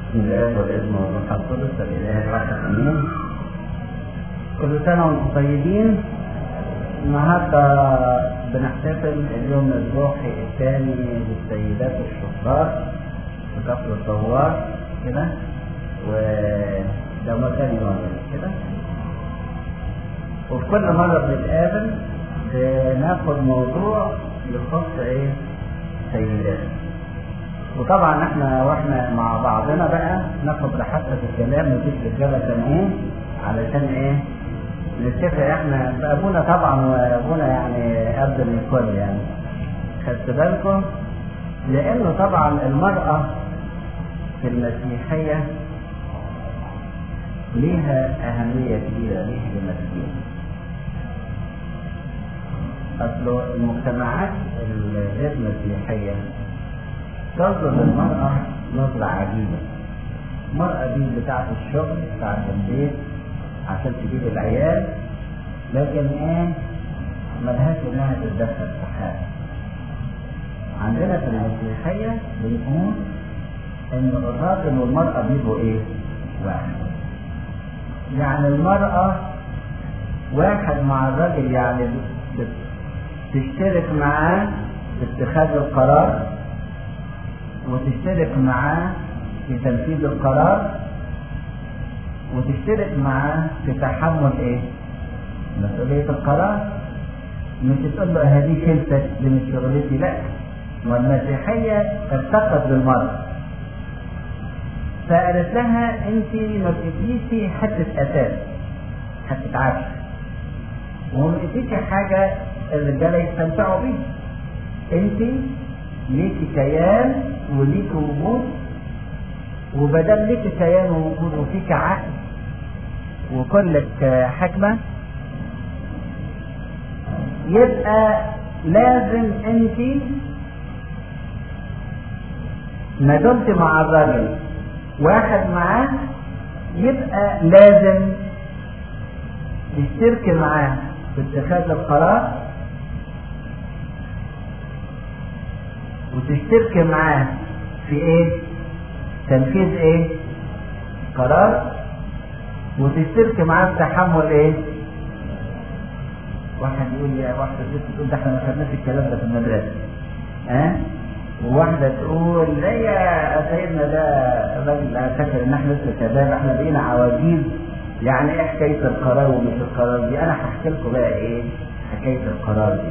بسم الله والابن والروح القدس الاله الواحد امين كل سنه وانتم طيبين النهارده بنحتفل اليوم الروحي الثاني للسيدات الشطار في كفر الثوار كده وده ثاني مرة كده وفي كل مرة بنتقابل بناخد موضوع يخص ايه سيدات وطبعا احنا واحنا مع بعضنا بقى ناخد راحتنا في الكلام مفيش رجاله تانيين علشان ايه نتفق احنا ابونا طبعا وابونا يعني قبل الكل يعني خدت بالكم لانه طبعا المراه في المسيحيه ليها اهميه كبيره ليها المسيحيه اصل المجتمعات الغير مسيحيه تنظر للمرأة نظرة عجيبة المرأة دي بتاعت الشغل بتاعت البيت عشان تجيب العيال لكن ايه ملهاش انها تتدخل في حاجة عندنا في المسيحية بنقول ان الراجل والمرأة بيبقوا ايه واحد يعني المرأة واحد مع الراجل يعني تشترك معاه في اتخاذ القرار وتشترك معاه في تنفيذ القرار وتشترك معاه في تحمل ايه مسؤولية القرار مش تقول له هذه شلتك دي مش شغلتي لا والمسيحية ارتقت بالمرأة فقالت لها انت ما بتديشي حتة اساس حتة عفش وما بتديشي حاجة الرجالة يستمتعوا بيها انت ليكي كيان وليك وجود وبدل ليك كيان ووجود وفيك عقل وكلك حكمة يبقى لازم انت ما دمت مع الراجل واحد معاه يبقى لازم تشترك معاه في اتخاذ القرار وتشترك معاه في ايه تنفيذ ايه قرار وتشترك معاه في تحمل ايه واحد يقول يا واحدة ست تقول ده احنا ما خدناش الكلام ده في المدرسة ها أه؟ وواحدة تقول لا يا سيدنا ده الراجل فاكر ان احنا لسه شباب احنا بقينا عواجيز يعني ايه حكاية القرار ومش القرار دي انا هحكي لكم بقى ايه حكاية القرار دي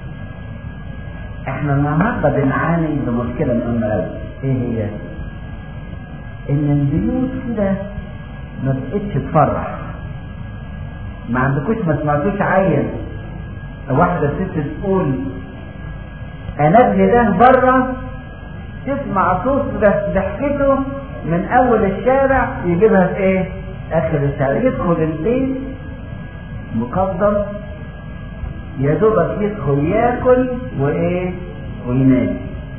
احنا النهارده بنعاني بمشكله مهمه قوي ايه هي؟ ان البيوت كده ما بقتش تفرح ما عندكوش ما سمعتوش عيل واحده ست تقول انا ابني ده بره تسمع صوت ضحكته من اول الشارع يجيبها في ايه؟ اخر الشارع يدخل البيت مقدم يا دوبك يدخل ياكل وايه وينام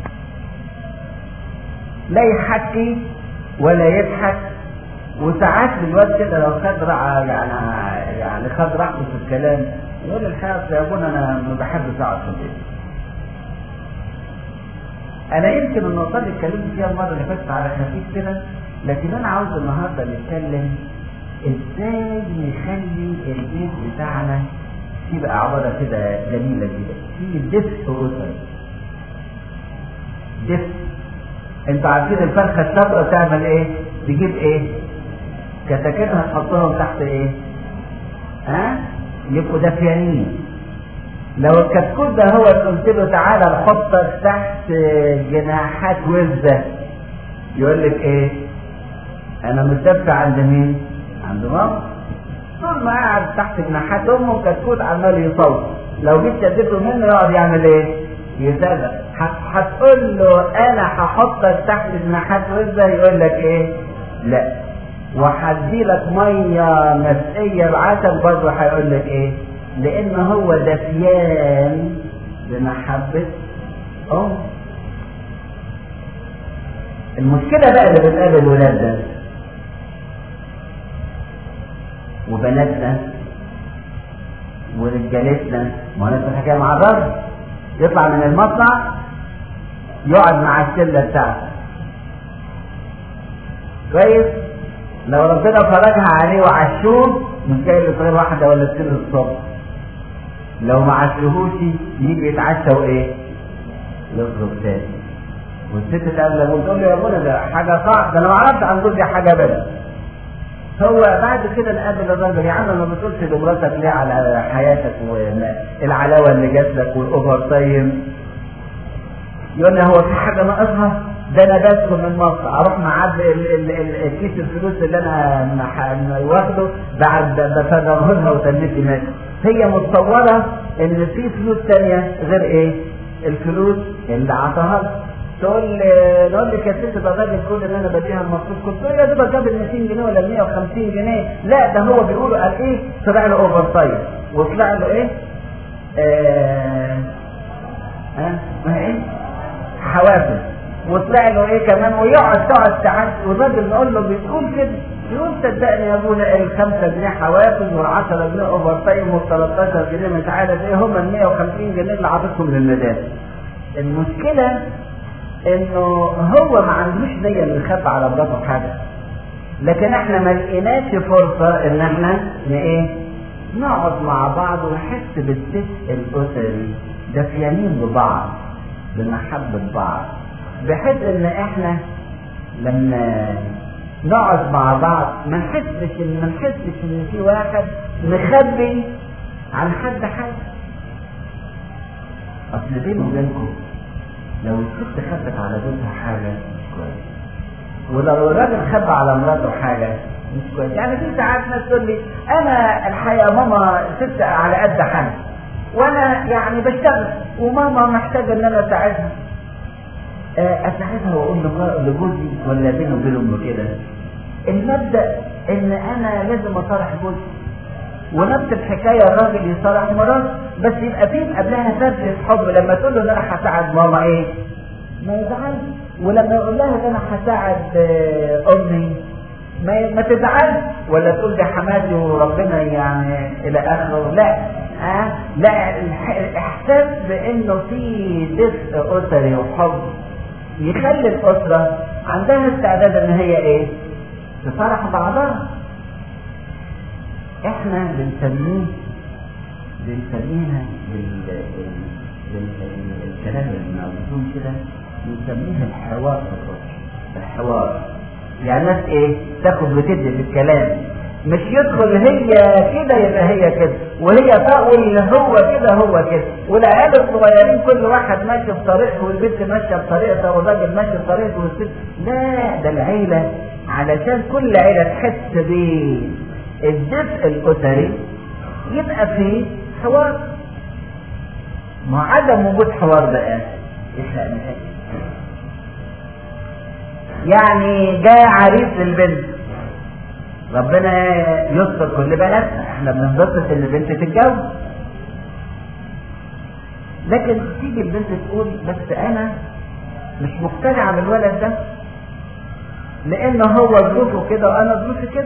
لا يحكي ولا يضحك وساعات الواد كده لو خد يعني يعني خد راحته في الكلام يقول الحقيقه يا ابونا انا ما بحبش اقعد في البيت انا يمكن النقطه اللي اتكلمت فيها المره اللي فاتت على خفيف كده لكن انا عاوز النهارده نتكلم ازاي نخلي البيت بتاعنا يبقى عبارة كده جميلة كده في دفء أسري دفء انتوا عارفين الفرخة الشابرة تعمل ايه؟ تجيب ايه؟ كتاكيتها تحطهم تحت ايه؟ ها؟ يبقوا دافيانين لو الكتكوت ده هو قلت له تعالى نحطك تحت جناحات وزة يقول لك ايه؟ انا متدفع عند مين؟ عند ماما طول ما قاعد تحت جناحات امه كتكوت عمال يصوت لو جيت شدته منه يقعد يعمل ايه؟ يصدق هتقول له انا هحطك تحت جناحات وزه يقول لك ايه؟ لا وهدي لك ميه مسقيه بعسل برضه هيقول لك ايه؟ لان هو دفيان بمحبه ام المشكله بقى اللي بتقابل الولاد ده وبناتنا ورجالتنا ما نفس الحكايه مع الراجل يطلع من المصنع يقعد مع الشله بتاعته كويس لو ربنا فرجها عليه وعشوه مش جاي لغير واحده ولا اتنين الصبح لو ما عشوهوش يجي يتعشى وايه؟ يخرج تاني والست تقابل ابوه تقول له يا ابونا ده حاجه صعبه ده انا ما اعرفش عن جوزي حاجه ابدا هو بعد كده نقابل الراجل يا عم ما بتقولش لمراتك ليه على حياتك والعلاوه اللي جات لك والاوفر تايم يقول لي هو في حاجه ناقصها ده انا بدخل من مصر اروح معبي كيس الفلوس اللي انا واخده بعد بفرغه لها وتنتي ماشي هي متصوره ان في فلوس تانية غير ايه؟ الفلوس اللي عطاها لها تقول نقول لك يا ست ده الراجل كل اللي انا بديها المفروض كنت تقول يا دوبك جاب ال 200 جنيه ولا 150 جنيه لا ده هو بيقولوا قال ايه طلع له اوفر تايم وطلع له ايه؟ آه ها ما ايه؟ حوافز وطلع له ايه كمان ويقعد تقعد ساعات والراجل نقول له بتقول كده يقول صدقني يا ابونا ال 5 جنيه حوافز وال 10 جنيه اوفر تايم وال 13 جنيه مش عارف ايه هم ال 150 جنيه اللي عاطتهم للمدارس المشكله انه هو ما عندوش نيه انه يخبي على مراته حاجه لكن احنا ما لقيناش فرصه ان احنا ايه نقعد مع بعض ونحس بالدفء الاسري دافيانين ببعض بمحبه بعض بحيث ان احنا لما نقعد مع بعض ما نحسش ان ما نحسش ان في واحد مخبي عن حد حاجه اصل بيني وبينكم لو الست خبت على جوزها حاجة مش كويس ولو الراجل خبى على مراته حاجة مش كويس يعني في ساعات ناس تقول لي أنا الحقيقة ماما ست على قد حالي وأنا يعني بشتغل وماما محتاجة إن أنا أساعدها أساعدها وأقول لجوزي ولا بيني وبين أمه كده المبدأ إن أنا لازم أصارح جوزي ونفس الحكايه الراجل يصالح مراته بس يبقى فين قبلها فزة حب لما تقول له ان انا هساعد ماما ايه؟ ما يزعلش ولما يقول لها ان انا هساعد امي ما ما تزعلش ولا تقول ده حماتي وربنا يعني الى اخره لا أه؟ لا الاحساس بانه في دفء اسري وحب يخلي الاسره عندها استعداد ان هي ايه؟ تصالح بعضها احنا بنسميه بنسميها بال... بال... بالكلام الموزون كده بنسميها الحوار في الرسل الحوار يعني ناس ايه تاخد وتدي في الكلام مش يدخل هي كده يبقى هي كده وهي تقول هو كده هو كده والعيال الصغيرين كل واحد ماشي بطريقته والبنت ماشيه بطريقتها والراجل ماشي بطريقته والست لا ده العيله علشان كل عيله تحس بيه الدفء الأسري يبقى فيه حوار مع عدم وجود حوار بقى يحرق نهائي يعني جاء عريس للبنت ربنا يستر كل بناتنا احنا بننبسط ان البنت تتجوز لكن تيجي البنت تقول بس انا مش مقتنعه بالولد ده لان هو ظروفه كده وانا ظروفي كده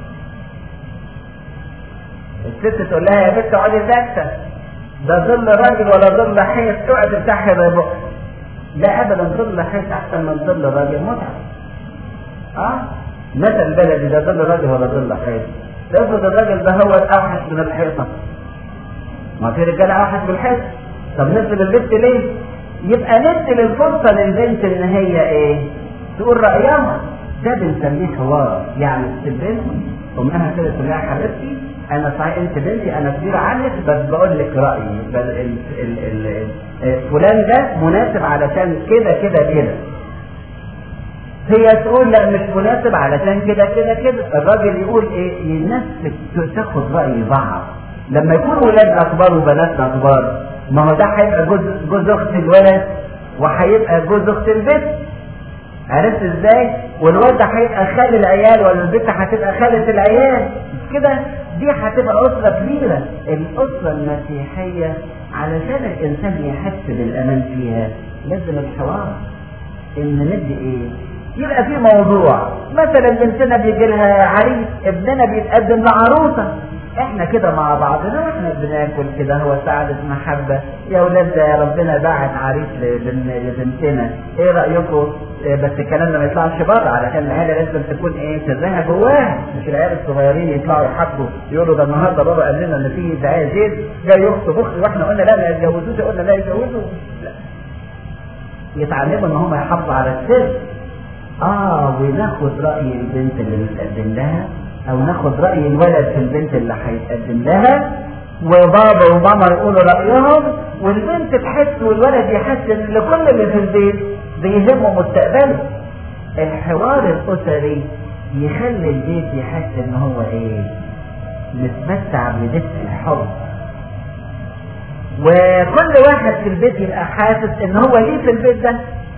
الست تقول لها يا بنت اقعدي ساكته ده ظل راجل ولا ظل حيط اوعي تفتحي بقك لا ابدا ظل حيط احسن من ظل راجل متعب اه مثل بلدي ده ظل راجل ولا ظل حيط افرض الراجل ده هو اوحش من الحيطه ما في رجاله اوحش من الحيطه طب نزل البنت ليه؟ يبقى ندي الفرصه للبنت ان هي ايه؟ تقول رايها ده بنسميه حوار يعني البنت امها كده تقول لها حبيبتي انا صحيح انت بنتي انا كبيره عنك بس بقول لك رايي بل ال ال ال ال فلان ده مناسب علشان كده كده كده هي تقول لا مش مناسب علشان كده كده كده الراجل يقول ايه الناس تاخد راي بعض لما يكون ولادنا كبار وبناتنا كبار ما هو ده هيبقى جوز جوز اخت الولد وهيبقى جوز اخت البنت عرفت ازاي؟ والواد ده هيبقى خال العيال ولا البنت هتبقى خالة العيال مش كده؟ دي هتبقى أسرة كبيرة الأسرة المسيحية علشان الإنسان يحس بالأمان فيها لازم الحوار إن ندي إيه؟ يبقى في موضوع مثلا بنتنا بيجي لها عريس ابننا بيتقدم لعروسة احنا كده مع بعضنا واحنا بناكل كده هو سعادة محبة يا ولاد ده ربنا باعت عريس لبن- لبنتنا ايه رأيكم إيه بس الكلام ده ما يطلعش بره علشان العيلة لازم تكون ايه سرها جواها مش العيال الصغيرين يطلعوا يحبوا يقولوا ده النهارده بابا قال لنا ان في دعاية زيت جاي يخطب اختي واحنا قلنا لا ما يتجوزوش قلنا لا يتجوزوا لا يتعلموا ان هم يحافظوا على السر اه وناخد رأي البنت اللي بنتقدم لها او ناخد رأي الولد في البنت اللي هيتقدم لها وبابا وماما يقولوا رأيهم والبنت تحس والولد يحس ان كل اللي في البيت بيهمه مستقبله الحوار الاسري يخلي البيت يحس ان هو ايه متمتع بدفء الحب وكل واحد في البيت يبقى حاسس ان هو ليه في البيت ده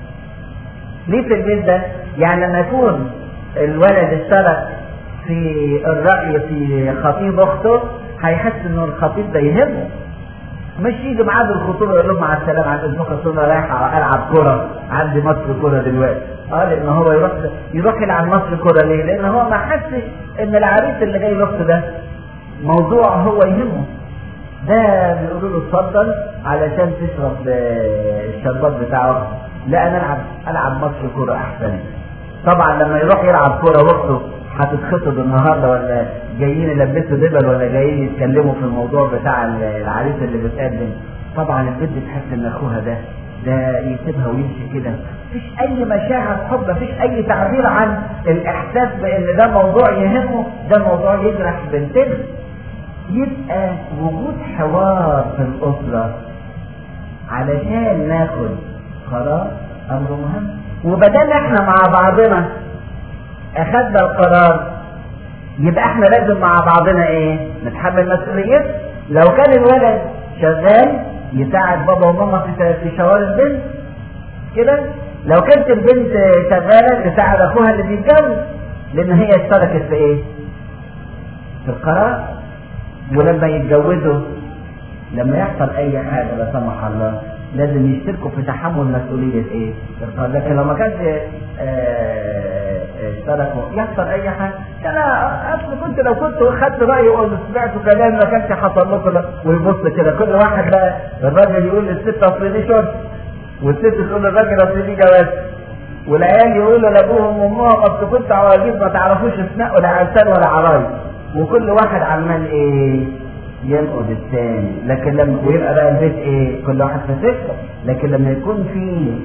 ليه في البيت ده يعني لما يكون الولد اشترك في الرأي في خطيب اخته هيحس ان الخطيب ده يهمه مش يجي ميعاد الخطوبه يقول لهم مع السلامه عند اذنكم أصل انا رايح العب كوره عندي ماتش كوره دلوقتي اه لان هو يروح يروح يلعب ماتش كوره ليه؟ لان هو ما حسش ان العريس اللي جاي لاخته ده موضوع هو يهمه ده بيقولوا له اتفضل علشان تشرب آه، الشربات بتاعه لا انا العب العب ماتش كوره احسن طبعا لما يروح يلعب كوره واخته هتتخطب النهارده ولا جايين يلبسوا دبل ولا جايين يتكلموا في الموضوع بتاع العريس اللي بتقدم طبعا البنت تحس ان اخوها ده ده يسيبها ويمشي كده مفيش اي مشاعر حب مفيش اي تعبير عن الاحساس بان ده موضوع يهمه ده موضوع يجرح بنتنا يبقى وجود حوار في الاسره علشان ناخد قرار امر مهم وبدل احنا مع بعضنا اخدنا القرار يبقى احنا لازم مع بعضنا ايه نتحمل مسؤوليته لو كان الولد شغال يساعد بابا وماما في في شوار البنت كده لو كانت البنت شغاله تساعد اخوها اللي بيتجوز لان هي اشتركت في ايه في القرار ولما يتجوزوا لما يحصل اي حاجه لا سمح الله لازم يشتركوا في تحمل مسؤوليه ايه القرار لكن لو ما كانش آه، اشتركوا يحصل اي حاجه انا اصل كنت لو كنت خدت رايي وسمعت كلام ما كانش حصل لكم ده. ويبص كده كل واحد بقى الراجل يقول للست اصل دي شرط والست تقول للراجل اصل دي جواز والعيال يقولوا لابوهم وامهم اصل كنت عواجيز ما تعرفوش اسماء ولا عرسان ولا عرايس وكل واحد عمال ايه ينقد الثاني لكن لما ويبقى بقى البيت ايه كل واحد في سكه لكن لما يكون في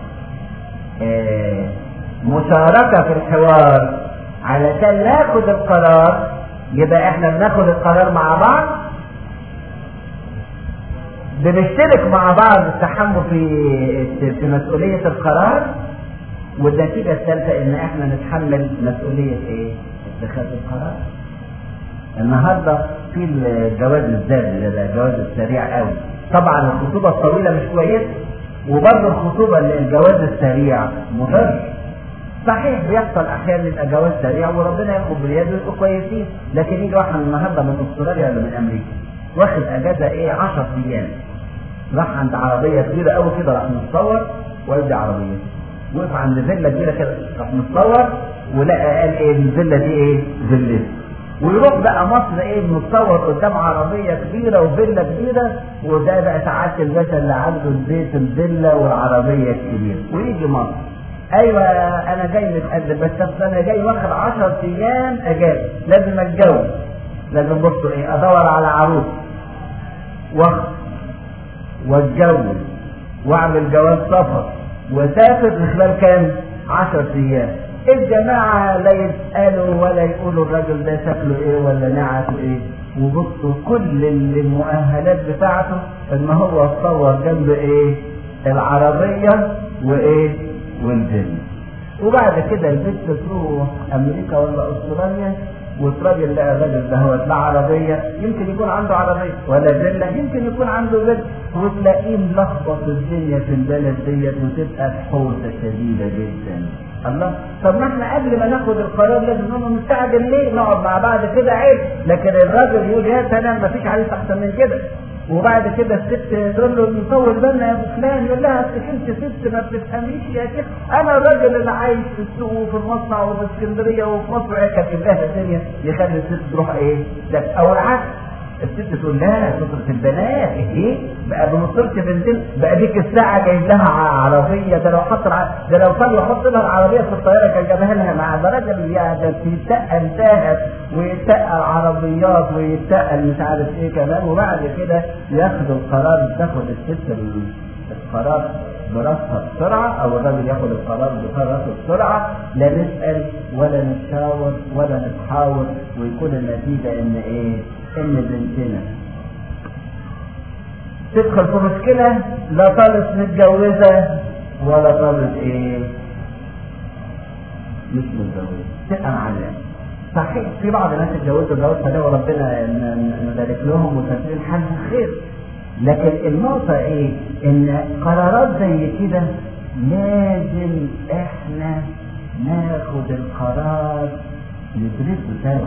آه مشاركه في الحوار علشان ناخد القرار يبقى احنا بناخد القرار مع بعض بنشترك مع بعض التحمل في في مسؤوليه القرار والنتيجه الثالثه ان احنا نتحمل مسؤوليه ايه؟ اتخاذ القرار. النهارده في الجواز الذاتي ده الجواز السريع قوي. طبعا الخطوبه الطويله مش كويسه وبرضه الخطوبه اللي الجواز السريع مضر. صحيح بيحصل احيانا يبقى جواز سريع وربنا ياخد باليد ويبقوا كويسين لكن يجي واحد النهارده من استراليا ولا من امريكا واخد اجازه ايه 10 ايام راح عند عربيه كبيره قوي كده راح متصور ويدي عربيه وقف عند فيلا كبيره كده راح متصور ولقى قال ايه الفيلا دي ايه فيلتي ويروح بقى مصر ايه متصور قدام عربيه كبيره وفيلا كبيره وده بقى سعاده الباشا اللي عنده البيت الفيلا والعربيه الكبيره ويجي مصر ايوه انا جاي متقدم بس أصل انا جاي واخد 10 ايام اجازه لازم اتجوز لازم بصوا ايه ادور على عروس واخد واتجوز واعمل جواز سفر واسافر في خلال كام؟ 10 ايام الجماعة لا يسألوا ولا يقولوا الراجل ده شكله ايه ولا نعته ايه وبصوا كل المؤهلات بتاعته ان هو اتصور جنب ايه العربية وايه والجن وبعد كده البنت تروح امريكا ولا استراليا والراجل لقى الراجل ده هو لا عربية يمكن يكون عنده عربية ولا فيلا يمكن يكون عنده فيلا وتلاقيه ملخبط الدنيا في البلد ديت وتبقى حوسة شديدة جدا الله طب ما احنا قبل ما ناخد القرار لازم نقول مستعجل ليه نقعد مع بعض كده عيب لكن الراجل يقول يا سلام ما فيش عريس احسن من كده وبعد كده الست تقول له نطول بالنا يا ابو فلان يقول لها اصل انت ست ما بتفهميش يا شيخ انا الراجل اللي عايش في السوق وفي المصنع وفي اسكندريه وفي مصر كانت لها الدنيا يخلي الست تروح ايه؟ ده او العكس الست تقول لا سترة البنات ايه بقى بنصرت بنتين بقى ديك الساعة جايب لها عربية ده لو حط الع... ده لو كان يحط لها العربية في الطيارة كان جابها لها مع ده راجل يا ده يتقل ذهب ويتقل عربيات ويتقل مش عارف ايه كمان وبعد كده ياخدوا القرار تاخد الست القرار براسها بسرعة أو الراجل ياخد القرار براسه بسرعة لا نسأل ولا نتشاور ولا نتحاور ويكون النتيجة إن إيه؟ إن بنتنا تدخل في مشكلة لا طالب متجوزة ولا طالب إيه؟ مش متجوزة تبقى معلمة صحيح في بعض الناس اتجوزوا جواز فده وربنا نبارك لهم وتسليم حالهم خير لكن النقطة ايه ان قرارات زي كده لازم احنا ناخد القرار ندرسه سوا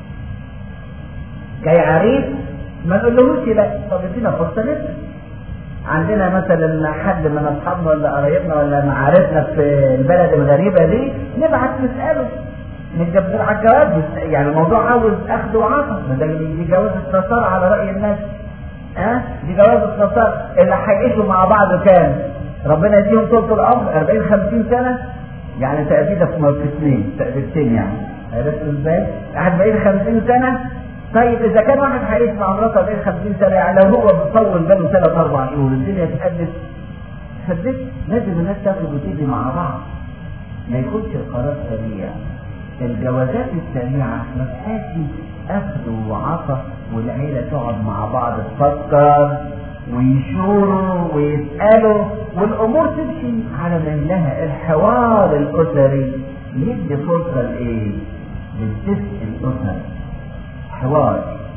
جاي عريس ما نقولهوش لا طب ادينا فرصة نسأل عندنا مثلا حد من اصحابنا ولا قرايبنا ولا معارفنا في البلد الغريبة دي نبعت نسأله نتجبر على الجواز يعني الموضوع عاوز اخذ وعطا ده دي جواز استثار على رأي الناس ها أه؟ دي جواز الخسارة اللي هيعيشوا مع بعض كام ربنا يديهم طول العمر 40 50 سنة يعني تأبيدة في مرتين تأبيدتين يعني عرفت ازاي؟ 40 50 سنة طيب اذا كان واحد هيعيش مع مراته 40 50 سنة يعني لو هو بيطول باله ثلاث اربع شهور الدنيا تتحدث تحدث لازم الناس تاخد وتيجي مع بعض ما يكونش القرار سريع الجوازات السريعة ما فيهاش أخذ وعطى والعيلة تقعد مع بعض تفكر ويشوروا ويسألوا والأمور تمشي على مهلها الحوار الأسري يدي فرصة لإيه؟ للدفء الأسري حوار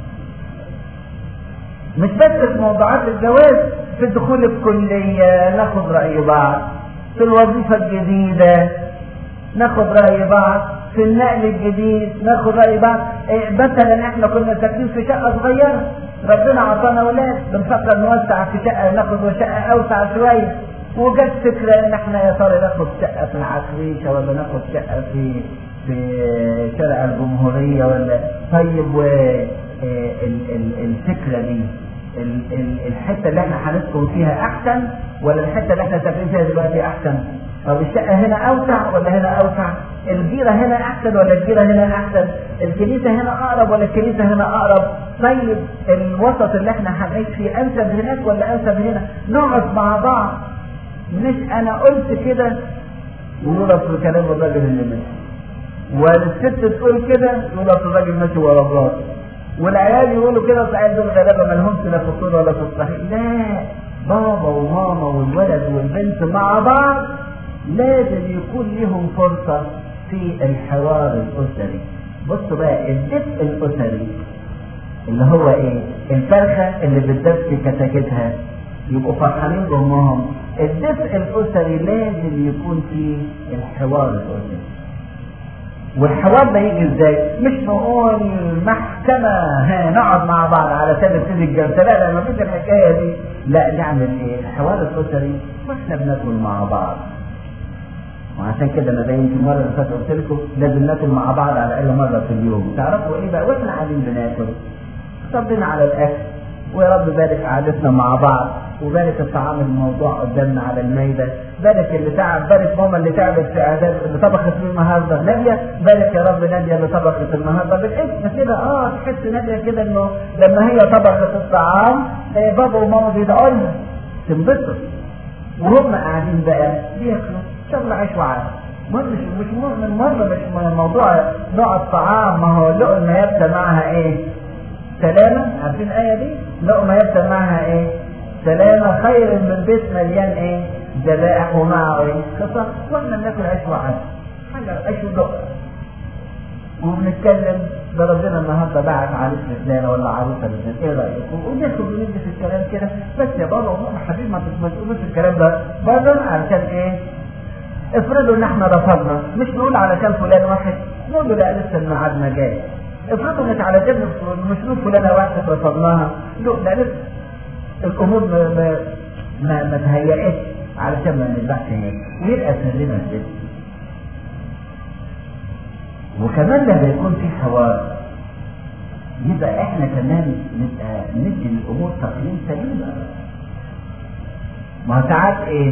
مش بس في موضوعات الجواز في الدخول الكلية ناخد رأي بعض في الوظيفة الجديدة ناخد رأي بعض في النقل الجديد ناخد رأي بعض إيه مثلا احنا كنا ساكنين في شقة صغيرة ربنا عطانا اولاد بنفكر نوسع في شقة ناخد شقة اوسع شوية وجت فكرة ان احنا يا ترى ناخد شقة في العفريشة ولا ناخد شقة في في شارع الجمهورية ولا طيب و الفكرة دي الحتة اللي احنا هنسكن فيها احسن ولا الحتة اللي احنا ساكنين فيها دلوقتي احسن طب الشقة هنا أوسع ولا هنا أوسع؟ الجيرة هنا أحسن ولا الجيرة هنا أحسن؟ الكنيسة هنا أقرب ولا الكنيسة هنا أقرب؟ طيب الوسط اللي احنا هنعيش فيه أنسب هناك ولا أنسب هنا؟ نقعد مع بعض مش أنا قلت كده ونقول في كلام الراجل اللي ماشي والست تقول كده يقول اصل الراجل ماشي ورا مراته والعيال يقولوا كده العيال دول غلابه ما لهمش لا في الطول ولا في الصحيح لا بابا وماما والولد والبنت مع بعض لازم يكون لهم فرصة في الحوار الأسري بصوا بقى الدفء الأسري اللي هو ايه الفرخة اللي بتدفي كتاكتها يبقوا فرحانين بأمهم الدفء الأسري لازم يكون فيه الحوار الأسري والحوار ده يجي ازاي؟ مش نقول محكمة ها نقعد مع بعض على سبيل نبتدي الجلسة لا لا ما فيش الحكاية دي لا نعمل ايه؟ الحوار الأسري واحنا بناكل مع بعض وعشان كده انا باين في المره اللي فاتت قلت لكم لازم ناكل مع بعض على الاقل مره في اليوم تعرفوا ايه بقى واحنا قاعدين بناكل صبنا على الاكل ويا رب بارك قعدتنا مع بعض وبارك الطعام الموضوع قدامنا على المائده بارك اللي تعب بارك ماما اللي تعبت في اعداد اللي طبخت لي النهارده ناديه بارك يا رب ناديه اللي طبخت النهارده بالاسم كده اه تحس ناديه كده انه لما هي طبخت الطعام آه بابا وماما بيدعوا لها تنبسط وهم قاعدين بقى بياكلوا شغل عيش وعاد مش مش من مرة مش موضوع نوع الطعام ما هو لقمة يبدأ معها ايه؟ سلامة عارفين الآية دي؟ لقمة يبدأ معها ايه؟ سلامة خير من بيت مليان ايه؟ ذبائح ومعه ايه؟ قصص واحنا بناكل عيش وعاد حاجة عيش ودق وبنتكلم ده ربنا النهارده بعت عريس لفلانه ولا عروسه لفلانه ايه رايكم؟ وناخد وندي في الكلام كده بس يا بابا وماما حبيبي ما تقولوش الكلام ده برضه علشان ايه؟ افرضوا ان احنا رفضنا مش نقول علشان فلان واحد نقول له لا لسه الميعاد ما جاي افرضوا مش علشان مش نقول فلانه واحد رفضناها لا لا لسه الامور ما ما ما, ما تهيأتش علشان ما نذبحش هناك ويبقى سلمة البيت وكمان لما يكون في حوار يبقى احنا كمان نبقى ندي للامور تقييم سليم ما هو ساعات ايه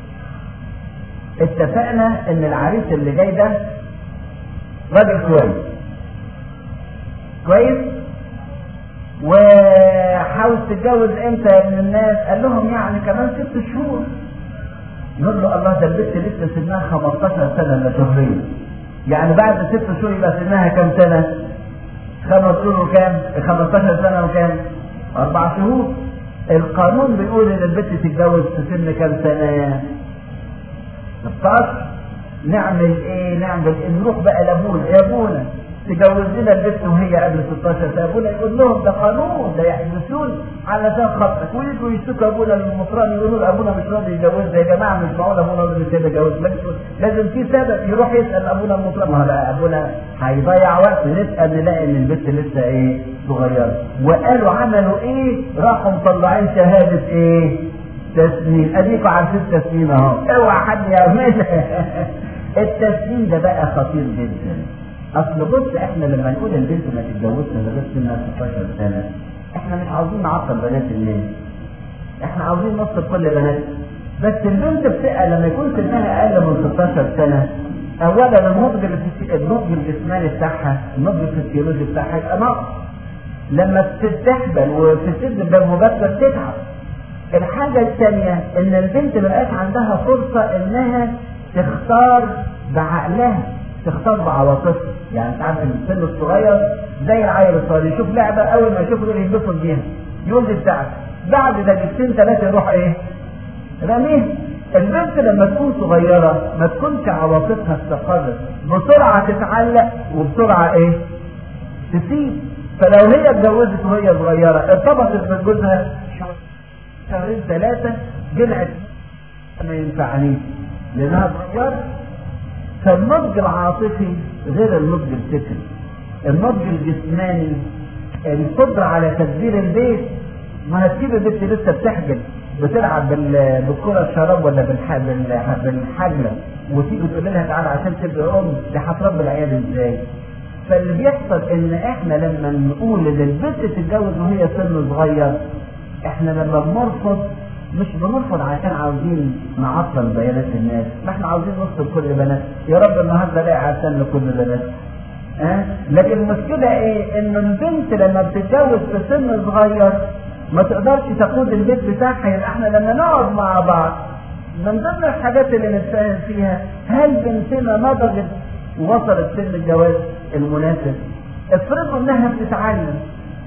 اتفقنا ان العريس اللي جاي ده راجل كويس كويس وحاول تتجوز امتى من الناس قال لهم يعني كمان ست شهور يقول له الله ده البنت لسه سنها 15 سنه الا شهرين يعني بعد ست شهور يبقى سنها كام سنه؟ خمس شهور وكام؟ 15 سنه وكام؟ اربع شهور القانون بيقول ان البنت تتجوز في سن كام سنه؟ 16 نعمل ايه؟ نعمل إيه؟ نروح بقى لابونا يا ابونا تجوز لنا البنت وهي قبل 16 سنه ابونا يقول لهم ده قانون ده يحبسون علشان خاطرك ويجوا يشتكوا ابونا للمطران يقولوا له ابونا مش راضي يجوزها يا جماعه مش معقول ابونا راضي كده يجوز لازم في سبب يروح يسال ابونا المطران ما هو لا ابونا هيضيع وقت نسال نلاقي ان البنت لسه ايه صغيره وقالوا عملوا ايه؟ راحوا مطلعين شهاده ايه؟ تسنين اديكوا عارفين التسنين اهو اوعى حد يعملها التسنين ده بقى خطير جدا اصل بص احنا لما نقول البنت ما تتجوزش لغايه سنها 16 سنه احنا مش عاوزين نعطل بنات الناس احنا عاوزين نصل كل بنات بس البنت بتبقى لما يكون سنها اقل من 16 سنه اولا النضج النضج الجسماني بتاعها النضج الفسيولوجي بتاعها يبقى ناقص لما تستحبل وتسد بالمبكر تتعب الحاجة الثانية ان البنت مبقاش عندها فرصة انها تختار بعقلها تختار بعواطفها يعني انت عارف السن الصغير زي العيل الصغير يشوف لعبة اول ما يشوف دول ينبسط بيها يقول دي بتاعتي بعد ده جبتين ثلاثة يروح ايه؟ رميها البنت لما تكون صغيرة ما تكونش عواطفها استقرت بسرعة تتعلق وبسرعة ايه؟ تسيب فلو هي اتجوزت وهي صغيرة ارتبطت بجوزها شهرين ثلاثة جلعت ما ينفعنيش لأنها صغيرة فالنضج العاطفي غير النضج الفكري النضج الجسماني القدرة على تدبير البيت ما هتسيب البنت لسه بتحجب بتلعب بالكرة الشراب ولا بالحجلة وتيجي تقول لها تعالى عشان تبقى ام دي هتربي العيال ازاي؟ فاللي بيحصل ان احنا لما نقول ان البنت تتجوز وهي سن صغير احنا لما بنرفض مش بنرفض عشان عاوزين نعطل بيانات الناس ما احنا عاوزين نصل كل بنات يا رب النهارده الاقي عشان لكل بنات أه؟ لكن المشكلة ايه ان البنت لما بتتجوز في سن صغير ما تقدرش تقود البيت بتاعها يبقى احنا لما نقعد مع بعض من ضمن الحاجات اللي نتفاهم فيها هل بنتنا نضجت ووصلت سن الجواز المناسب افرضوا انها بتتعلم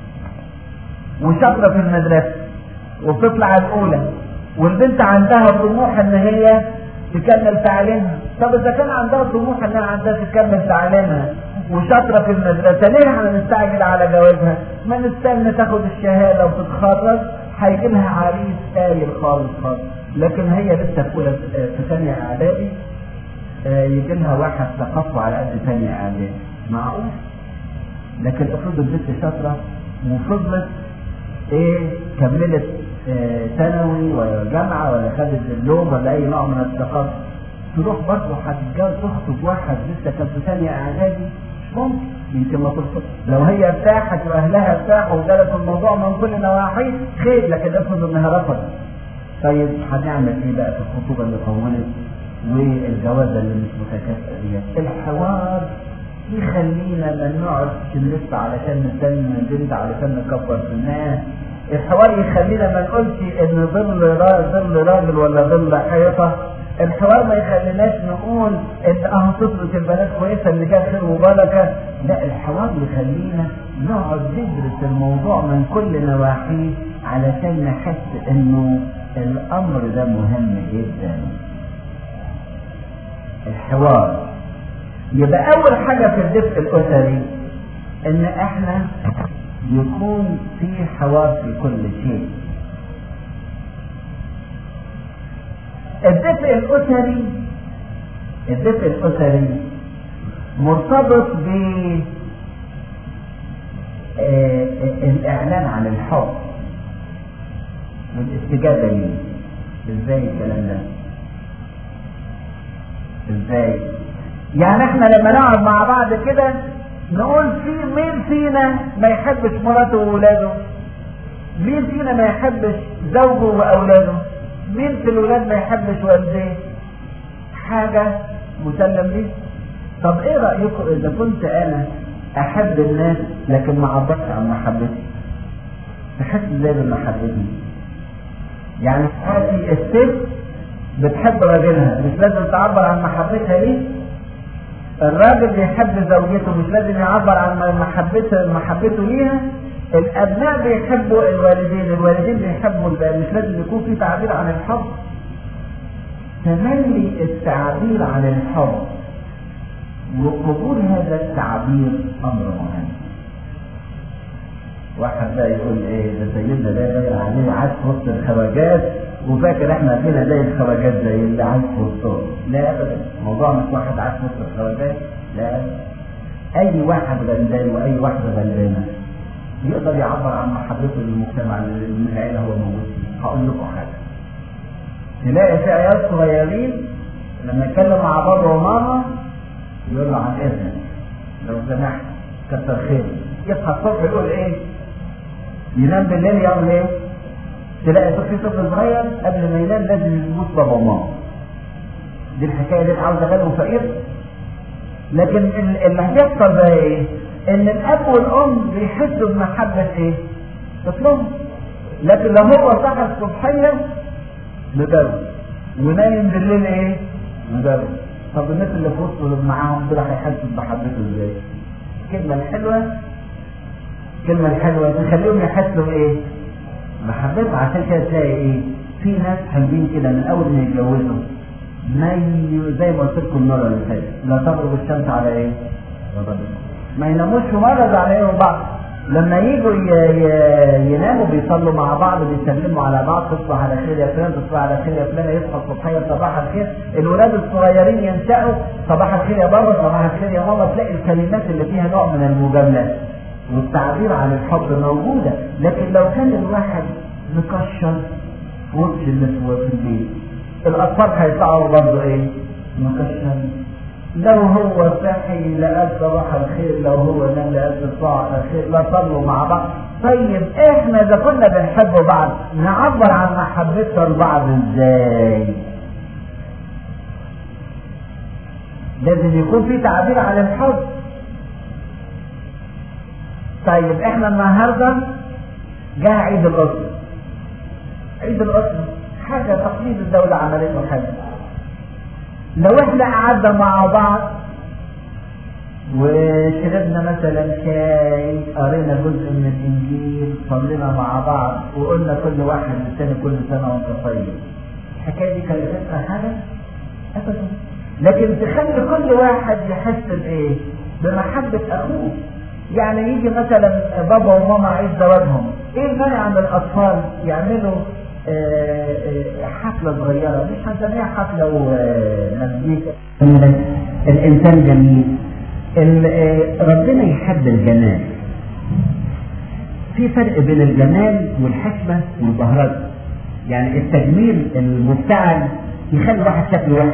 وشاطره في المدرسه وبتطلع الاولى والبنت عندها طموح ان هي تكمل تعليمها طب اذا كان عندها طموح انها عندها تكمل تعليمها وشاطره في المدرسه ليه احنا نستعجل على جوازها ما نستنى تاخد الشهاده وتتخرج هيجي لها عريس قايل خالص خالص لكن هي لسه في اولى في ثانيه اعدادي يجي لها واحد ثقافه على قد ثانيه اعدادي معقول لكن افرض البنت شاطره وفضلت ايه كملت اه ثانوي ولا جامعه ولا خدت دبلوم ولا اي نوع من الثقافه تروح برضه هتتجوز تخطب واحد لسه كان في ثانيه اعدادي مش ممكن يمكن ما ترفض لو هي ارتاحت واهلها ارتاحوا وجالت الموضوع من كل نواحي خير لكن افرض انها رفضت طيب هنعمل ايه بقى في الخطوبه اللي طولت والجوازه اللي مش متكافئه ديت الحوار يخلينا ما نقعد نلف علشان نستنى البنت علشان نكبر في الناس الحوار يخلينا ما نقولش ان ظل ظل راجل ولا ظل حيطه الحوار ما يخليناش نقول ان اه طفلة البنات كويسة اللي جاب خير وبركة لا الحوار يخلينا نقعد ندرس الموضوع من كل نواحيه علشان نحس انه الامر ده مهم جدا الحوار يبقى اول حاجة في الدفء الاسري ان احنا يكون في حوار في كل شيء الدفء الاسري الدفء الاسري مرتبط ب آه الاعلان عن الحب والاستجابة ليه ازاي الكلام ده ازاي يعني احنا لما نقعد مع بعض كده نقول في مين فينا ما يحبش مراته وولاده مين فينا ما يحبش زوجه واولاده مين في الولاد ما يحبش والديه حاجة مسلم ليه طب ايه رأيكم اذا كنت انا احب الناس لكن ما عبرش عن محبتي تحس ازاي بمحبتي يعني هذه الست بتحب راجلها مش لازم تعبر عن محبتها ليه الراجل بيحب زوجته مش لازم يعبر عن محبته محبته ليها الابناء بيحبوا الوالدين الوالدين بيحبوا الباقي مش لازم يكون في تعبير عن الحب تملي التعبير عن الحب وقبول هذا التعبير امر مهم واحد بقى يقول ايه ده سيدنا ده بقى عليه عاش في وسط الخواجات وفاكر احنا فينا زي الخواجات زي اللي عاش في وسطهم لا ابدا الموضوع مش واحد عاش في وسط الخواجات لا اي واحد غلبان واي واحده غلبانه يقدر يعبر عن محبته للمجتمع اللي العيله هو موجود فيه هقول لكم حاجه تلاقي في عيال صغيرين لما يتكلم مع بابا وماما يقول له عن اذنك لو سمحت كتر خيرك يصحى الصبح يقول ايه ينام بالليل يعمل ايه تلاقي في طفل صغير قبل ما ينام لازم يبوس بابا وماما دي الحكايه دي عاوزه غني وفقير لكن اللي هيحصل بقى ايه ان الاب والام بيحسوا بمحبه ايه طفلهم لكن لو هو صحى الصبحيه مدرب ونايم بالليل ايه مدرب طب الناس اللي في وسط اللي معاهم دول هيحسوا بمحبته ازاي الكلمه الحلوه الكلمه الحلوه تخليهم يحسوا بايه محبته عشان كده تلاقي ايه في ناس حلوين كده من اول ما يتجوزوا ما ي... زي ما قلت لكم المره اللي فاتت لا تغرب الشمس على ايه ما يناموش في مرض على ايه بعض لما يجوا ي... ي... يناموا بيصلوا مع بعض بيسلموا على بعض تصبح على خير يا فلان تصبح على خير يا فلان يصحى الصبحيه صباح الخير الولاد الصغيرين ينشأوا صباح الخير يا بابا صباح الخير يا ماما تلاقي الكلمات اللي فيها نوع من المجاملات والتعبير عن الحب موجودة لكن لو كان الواحد مكشر وش اللي في البيت الأطفال هيطلعوا برضه إيه؟ مكشر لو هو صحي لقى صباح الخير لو هو نام لقى صباح الخير لا صلوا مع بعض طيب احنا اذا كنا بنحب بعض نعبر عن محبتنا لبعض ازاي؟ لازم يكون في تعبير عن الحب طيب احنا النهارده جاء عيد الاسره عيد الاسره حاجه تقليد الدوله عملته حاجه لو احنا قعدنا مع بعض وشربنا مثلا شاي قرينا جزء من الانجيل صلينا مع بعض وقلنا كل واحد للتاني كل سنه وانت طيب الحكايه دي كلفتنا حاجه ابدا لكن تخلي كل واحد يحس بايه بمحبه اخوه يعني يجي مثلا بابا وماما عيد زواجهم ايه المانع ان الاطفال يعملوا آآ آآ حفلة صغيرة مش هنسميها حفلة ومزيكا الإنسان جميل ربنا يحب الجمال في فرق بين الجمال والحكمة والبهرجة يعني التجميل المفتعل يخلي واحد شكله وحش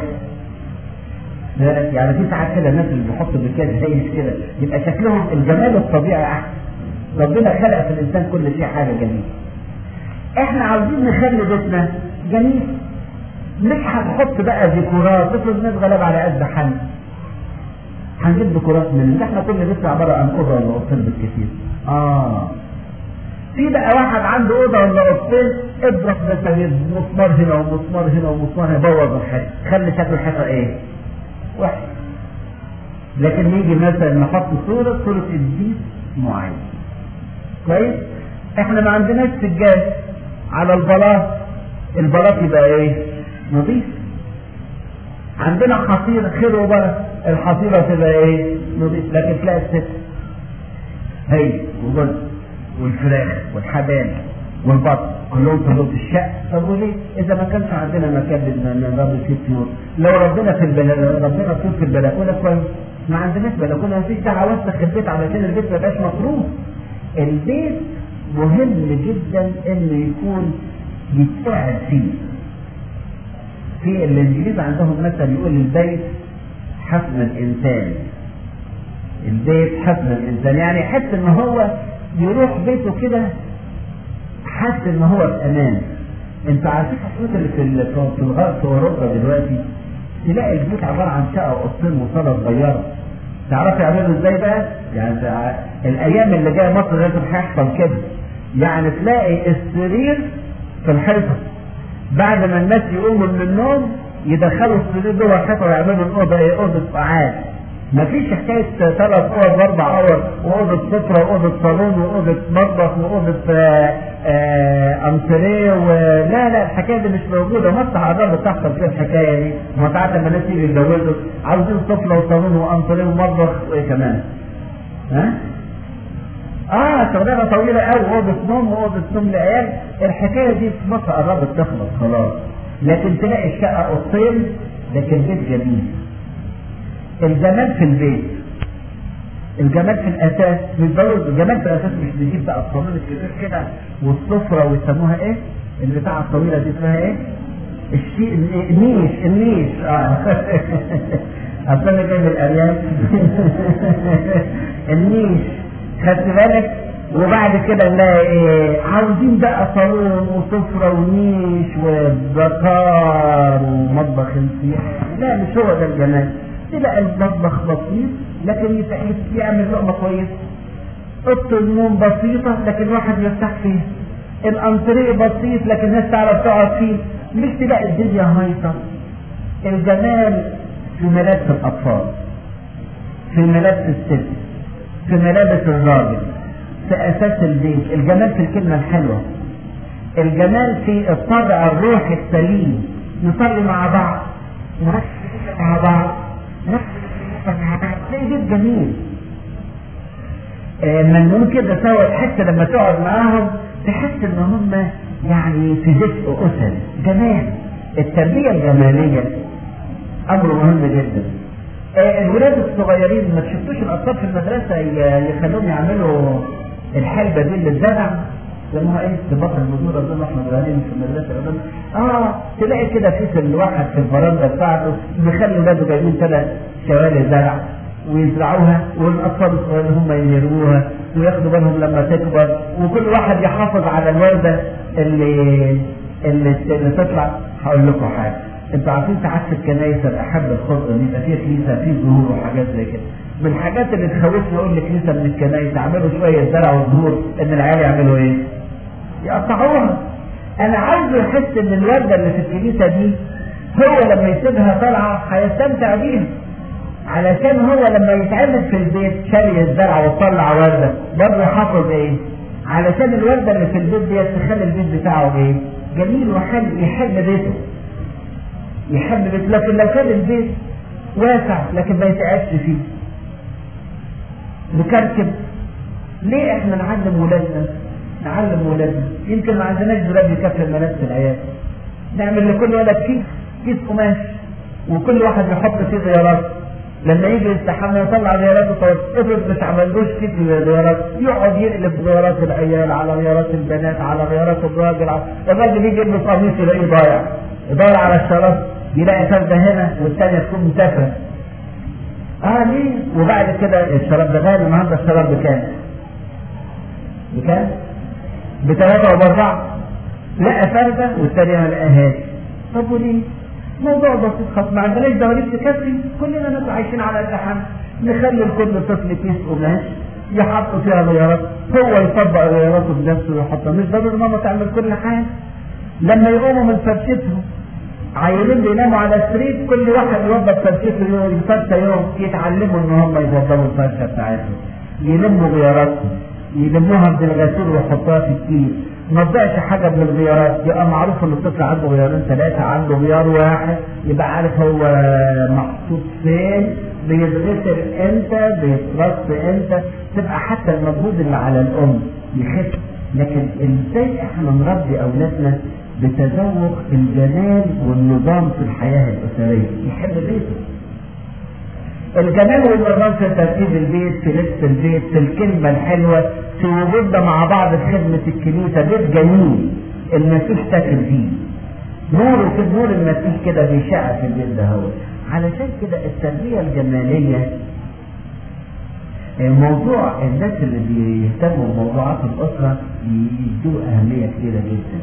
يعني في ساعات كده الناس اللي بيحطوا مكياج زي كده يبقى شكلهم الجمال الطبيعي احسن ربنا خلق في الانسان كل شيء حاجه جميله احنا عاوزين نخلي بيتنا جميل مش هنحط بقى ديكورات افرض ناس غلاب على قد حل هنجيب ديكورات من ده احنا كل بيتنا عباره عن اوضه ولا اوضتين بالكثير اه في بقى واحد عنده اوضه ولا اوضتين اضرب مسامير مسمار هنا ومسمار هنا ومسمار هنا بوظ الحيطه خلي شكل الحيطه ايه؟ وحش لكن يجي مثلا نحط صورة صورة قديس معين كويس احنا ما عندناش سجاد على البلاط البلاط يبقى ايه نظيف عندنا حصيرة خير وبركة الحصيرة تبقى ايه نظيف لكن تلاقي الست هي وجزء والفراخ والحبان والبط كلهم طلعوا في الشقة طب وليه؟ إذا ما كانش عندنا مكان نربي فيه طيور، لو ربنا في البلكونة ربنا طيور في البلكونة كويس، ما عندناش بلكونة مفيش داعي أوسخ البيت علشان البيت ما يبقاش مفروض. البيت مهم جدا إنه يكون يتساعد فيه في الانجليز عندهم مثل يقول البيت حصن الانسان البيت حصن الانسان يعني يحس ان هو يروح بيته كده حاسس ان هو في امان انتوا عارفين الحاجات اللي في في الغرب في اوروبا دلوقتي تلاقي البيت عباره عن شقه واوضتين وصاله صغيره تعرفوا يعملوا ازاي بقى؟ يعني الايام اللي جايه مصر لازم هيحصل كده يعني تلاقي السرير في الحيطه بعد ما الناس يقوموا من النوم يدخلوا السرير جوه الحيطه ويعملوا الاوضه ايه اوضه قعاد مفيش حكايه ثلاث اوض واربع اوض واوضه سفره واوضه صالون واوضه مطبخ واوضه انتريه ولا لا الحكايه دي مش موجوده مصر عذاب بتحصل فيها الحكايه دي ما ساعات لما الناس يجي يتجوزوا عاوزين سفره وصالون وانتريه ومطبخ وايه كمان ها؟ اه شغلانه طويله قوي اوضه نوم واوضه نوم لعيال الحكايه دي في مصر قربت تخلص خلاص لكن تلاقي الشقه اوضتين لكن بيت جميل الجمال في البيت الجمال في الاساس مش ضروري الجمال في الاساس مش بيجيب بقى الصالون الكبير كده والسفره ويسموها ايه؟ البتاعه الطويله دي اسمها ايه؟ الشيء النيش النيش اه اصل انا جاي من الارياف النيش خدت بالك وبعد كده نلاقي ايه عاوزين بقى صالون وسفرة ونيش وبكار ومطبخ انسياح لا مش هو ده الجمال تلاقي المطبخ بسيط لكن يعمل لقمة كويسة اوضه النوم بسيطة لكن واحد يرتاح فيها الانتريه بسيط لكن الناس تعرف تقعد فيه مش تلاقي الدنيا هايصة الجمال في ملابس الاطفال في ملابس الست في ملابس الراجل في اساس البيت الجمال في الكلمة الحلوة الجمال في الطبع الروحي السليم نصلي مع بعض نركز مع بعض نركز مع بعض تلاقي بيت جميل آه من كده سوا حتى لما تقعد معاهم تحس ان هم يعني في دفء اسري جمال التربيه الجماليه امر مهم جدا آه الولاد الصغيرين ما تشوفوش الاطفال في المدرسه يخلوهم يعملوا الحلبه دي للزرع يسموها ايه استباق البذور اظن احمد غالين في المدرسه اظن اه تلاقي كده في الواحد في البرندة بتاعته بيخلي ولاده جايبين ثلاث شوالي زرع ويزرعوها والاطفال الصغيرين هم يروها وياخدوا بالهم لما تكبر وكل واحد يحافظ على الورده اللي اللي, اللي تطلع هقول لكم حاجه انتوا عارفين ساعات في الكنايس احب الخطه ان يبقى فيها كنيسه فيه زهور وحاجات زي كده من الحاجات اللي تخوفني اقول لكنيسه من الكنايس اعملوا شويه زرع وزهور ان العيال يعملوا ايه؟ يقطعوها انا عايزه يحس ان الورده اللي في الكنيسه دي هو لما يسيبها طالعه هيستمتع بيها علشان هو لما يتعمل في البيت شاري الزرع ويطلع ورده برضه يحافظ ايه؟ علشان الورده اللي في البيت دي تخلي البيت بتاعه ايه؟ جميل وحلو يحب بيته يحب بيته لكن لو كان البيت واسع لكن ما يتعبش فيه نكركب ليه احنا نعلم ولادنا نعلم ولادنا يمكن ما عندناش دولاب يكفي ملابس العيال نعمل لكل ولد كيس كيس قماش وكل واحد يحط فيه غيارات لما يجي يستحمى يطلع غياراته طيب افرض مش عملوش كيس غيارات يقعد يقلب غيارات العيال على غيارات البنات على غيارات الراجل على الراجل يجي له قميص يلاقيه ضايع يدور على الشراب يلاقي فردة هنا والثانية تكون مسافرة اه ليه وبعد كده الشراب ده غالي النهارده الشراب بكام؟ بكام؟ بثلاثة وبأربعة لقى فردة والثانية ما لقاهاش طب وليه؟ موضوع بسيط خالص ما عندناش دواليب تكفي كلنا نبقى عايشين على الامتحان نخلي لكل طفل كيس قماش يحط فيها غيارات هو يطبق غياراته بنفسه ويحطها مش ضروري ماما تعمل كل حاجه لما يقوموا من فرشتهم عيلين بيناموا على السرير كل واحد يوضب فرشته يوم فرشه يوم يتعلموا ان هم يوضبوا الفرشه بتاعتهم يلموا غياراتهم يلموها من الغسيل ويحطوها في الكيس ما تضيعش حاجه من الغيارات يبقى معروف ان الطفل عنده غيارين ثلاثه عنده غيار واحد يبقى عارف هو محطوط فين بيتغسل امتى بيترص امتى تبقى حتى المجهود اللي على الام يخف لكن ازاي احنا نربي اولادنا بتذوق الجمال والنظام في الحياه الاسريه يحب بيته الجمال والنظام في ترتيب البيت في لبس البيت في الكلمة الحلوة في وجودنا مع بعض في خدمة الكنيسة بيت جميل المسيح ساكن فيه نور كده نور المسيح كده بيشع في البيت ده هو علشان كده التربيه الجماليه موضوع الناس اللي بيهتموا بموضوعات الاسره يدوا اهميه كبيره جدا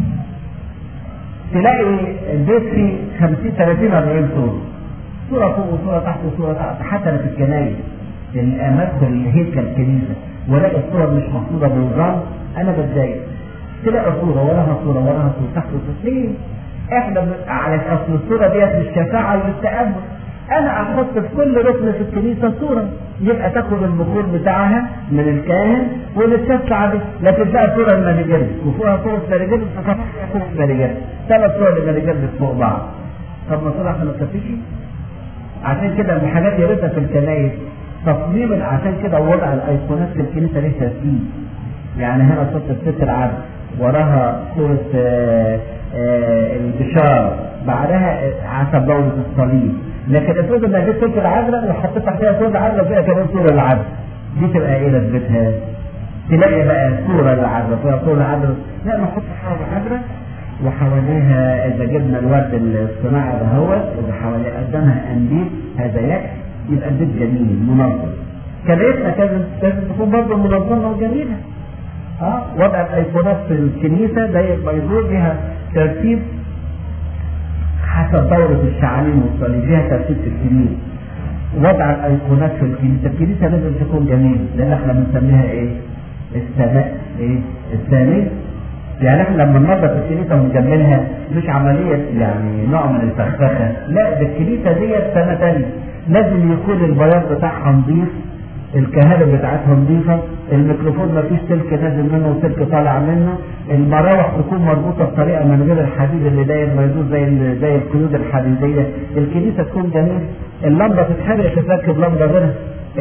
تلاقي البيت فيه 50 30 40 صوره صوره فوق وصوره تحت وصوره تحت حتى في الكنايس الاماكن الهيكل كنيسه والاقي الصور مش محطوطه بنظام انا بتضايق تلاقي صوره وراها صوره وراها صوره تحت وصوره ليه؟ احنا على اصل الصوره ديت للشفاعه وللتامل انا احط في كل ركن في الكنيسه صوره يبقى تاخد البخور بتاعها من الكاهن ونتشفع به لكن بقى صوره المانجرد وفوقها صوره مانجرد وفوقها صوره مانجرد ثلاث صور المانجرد فوق بعض طب ما صوره عشان ما تكفيش عشان كده من الحاجات يا ريتها في الكنايس تصميم عشان كده وضع الايقونات في الكنيسه ليه ترتيب يعني هنا صوره الست العبد وراها صوره آآ آآ البشار بعدها عسى دولة الصليب لكن افرض انك جبت صوره العذراء وحطيت تحتها صوره العذراء وفيها كمان صوره العذراء دي تبقى ايه لازمتها؟ تلاقي بقى صوره للعذراء فيها صوره العذراء لا نحط صوره العذراء وحواليها اذا جبنا الورد الصناعي دهوت اذا حوالي قدامها انديل هذا يكفي يبقى البيت جميل منظم كنيستنا لازم لازم تكون برضه منظمه وجميله اه وضع الايقونات في الكنيسه ده بيدور بها ترتيب حسب دورة الشعالين والصليب ليها ترتيب في الكنيسة وضع الايقونات في الكنيسة الكنيسة لازم تكون جميلة لان احنا بنسميها ايه؟ السماء ايه؟ الثانية يعني احنا لما ننظف الكنيسه ونجملها مش عمليه يعني نوع من الفخفخه لا ده الكنيسه ديت سنه ثانيه لازم يكون البياض بتاعها نظيف الكهرباء بتاعتها نظيفة الميكروفون ما فيش سلك نازل منه وسلك طالع منه المراوح تكون مربوطة بطريقة من غير الحديد اللي داير ما يدور زي زي القيود الحديدية الكنيسة تكون جميلة اللمبة تتحرق تتركب لمبة غيرها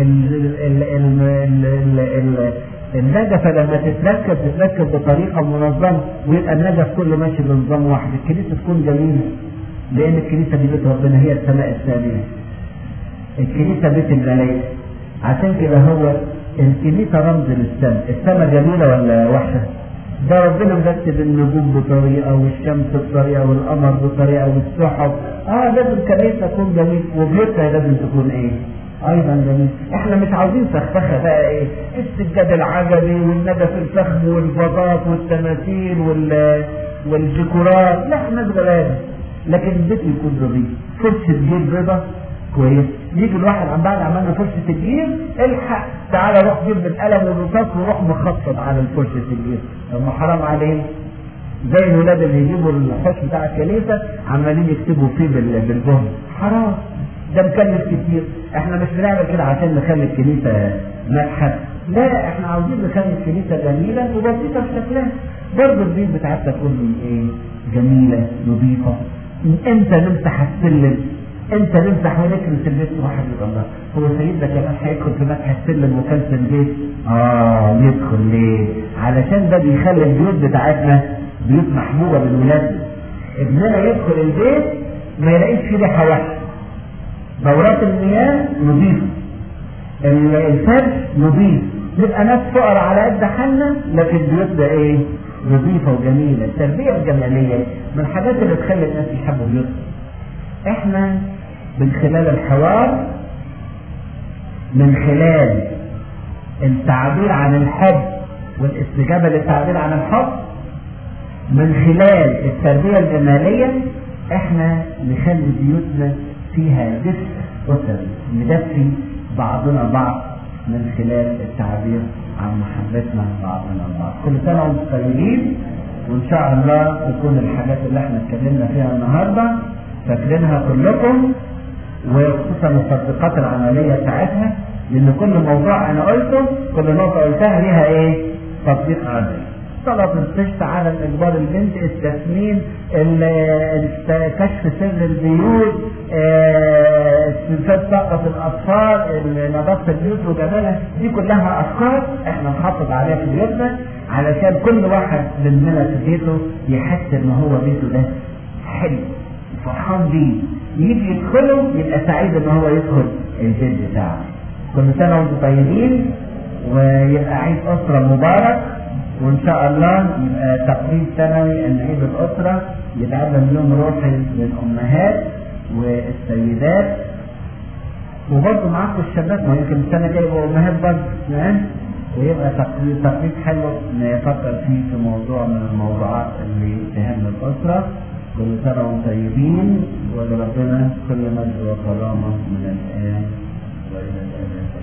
النجفة لما تتركب تتركب بطريقة منظمة ويبقى النجف كله ماشي بنظام واحد الكنيسة تكون جميلة لأن الكنيسة دي بيت ربنا هي السماء الثانية الكنيسة بيت الملائكة عشان كده هو الكنيسة رمز للسماء السماء جميلة ولا وحشة؟ ده ربنا مرتب النجوم بطريقة والشمس بطريقة والقمر بطريقة والسحب اه لازم كنيسة تكون جميل وبيوتها لازم تكون ايه؟ ايضا جميل احنا مش عاوزين فخفخه بقى ايه السجاد العجبي والندف الفخم والفضات والتماثيل وال والديكورات لا احنا غلابه لكن البيت يكون نظيف فرشه جيب بيضه كويس يجي الواحد عم بعد عملنا فرشه الجيب الحق تعالى روح جيب بالقلم والرصاص وروح مخطط على فرشه الجيب طب ما حرام عليه زي الولاد اللي يجيبوا الحوش بتاع الكنيسه عمالين يكتبوا فيه بالجهد حرام ده مكلف كتير احنا مش بنعمل كده عشان نخلي الكنيسه متحف لا احنا عاوزين نخلي الكنيسه جميله وبسيطه في شكلها برضه البيت بتاعتها تكون ايه جميله نظيفه امتى نمسح السلم امتى نمسح ونكنس البيت واحد يقول الله هو سيدنا كمان هيدخل في مسح السلم وكنس البيت اه يدخل ليه علشان ده بيخلي البيوت بتاعتنا بيوت محبوبه بالولاد ابننا يدخل البيت ما يلاقيش فيه ريحه وحشه دورات المياه نظيفة الفرش نظيف نبقى ناس فقراء على قد حالنا لكن بيوتنا ايه؟ نظيفة وجميلة التربية الجمالية من الحاجات اللي تخلي الناس يحبوا بيوتهم احنا من خلال الحوار من خلال التعبير عن الحب والاستجابة للتعبير عن الحب من خلال التربية الجمالية احنا نخلي بيوتنا فيها دفء أسري ندفي بعضنا بعض من خلال التعبير عن محبتنا بعضنا البعض كل سنة وانتم طيبين وإن شاء الله تكون الحاجات اللي احنا اتكلمنا فيها النهاردة فاكرينها كلكم وخصوصا التطبيقات العملية بتاعتها لأن كل موضوع أنا قلته كل نقطة قلتها ليها إيه؟ تطبيق عملي طلب القشط على اجبار البنت التسمين كشف سر البيوت استنفاد طاقة الأطفال نظافة البيوت وجمالها دي كلها أفكار احنا نحافظ عليها في بيوتنا علشان كل واحد مننا في بيته يحس إن هو بيته ده حلو فرحان بيه يجي يدخله يبقى سعيد إن هو يدخل البيت بتاعه كل سنة وانتم طيبين ويبقى عيد أسرة مبارك وان شاء الله يبقى تقريب سنوي ان عيد الاسره يتعلم يوم روحي للامهات والسيدات وبرضه معاكم الشباب ما يمكن السنه الجايه يبقوا امهات برضه تمام ويبقى تقريب تقريب حلو نفكر فيه في موضوع من الموضوعات اللي تهم الاسره كل سنه وانتم طيبين ولربنا كل مجد وكرامه من الان والى الابد